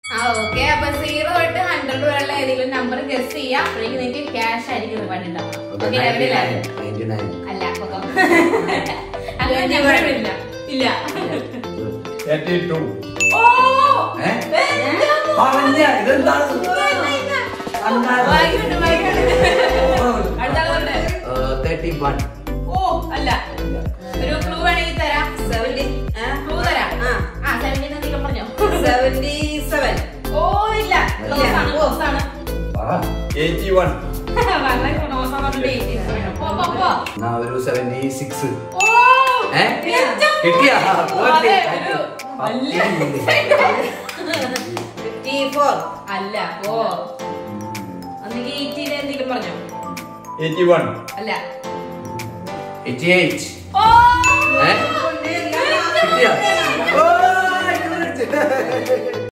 ആ ഓക്കെ അപ്പൊ സീറോ തൊട്ട് ഹൺഡ്രഡ് വരെയുള്ള ഏതെങ്കിലും നമ്പർ ഗസ് ചെയ്യാം അപ്പോഴേക്കും നിങ്ങൾക്ക് ക്യാഷ് ആയിരിക്കും റിവാർഡ് ഉണ്ടാവും ഓക്കെ അല്ല പൊക്കം. അങ്ങനെ number ഇല്ല ഇല്ല തേർട്ടി ടു ഓ വായിക്കട്ടെ, വായിക്കട്ടെ. അടുത്ത ആളുണ്ട്. തേർട്ടി വൺ ഓ അല്ല ഒരു ക്ലൂ വേണമെങ്കിൽ തരാം സെവന്റി ക്ലൂ തരാം ആ ആ സെവന്റീൻ എന്തെങ്കിലും പറഞ്ഞോ സെവന്റി സെവൻ ഓ ഇല്ല ക്ലോസ് ആണ് ക്ലോസ് ആണ് എയ്റ്റി വൺ വളരെ ക്ലോസ് ആണ് ഡേറ്റ് പോ പോ പോ എന്നാ ഒരു സെവന്റി സിക്സ് ഓ ഏ? ഏറ്റവും കിട്ടിയാ? അതെ, ഒരു വലിയ ഫിഫ്റ്റി ഫോർ അല്ല ഓ ഒന്നെങ്കിൽ എയ്റ്റീൻ എന്തെങ്കിലും പറഞ്ഞോ എയ്റ്റി വൺ അല്ല എയ്റ്റി എയ്റ്റ് ഓ ഏ? കിട്ടിയാ? ഓ, ഇത് വിളിച്ച്.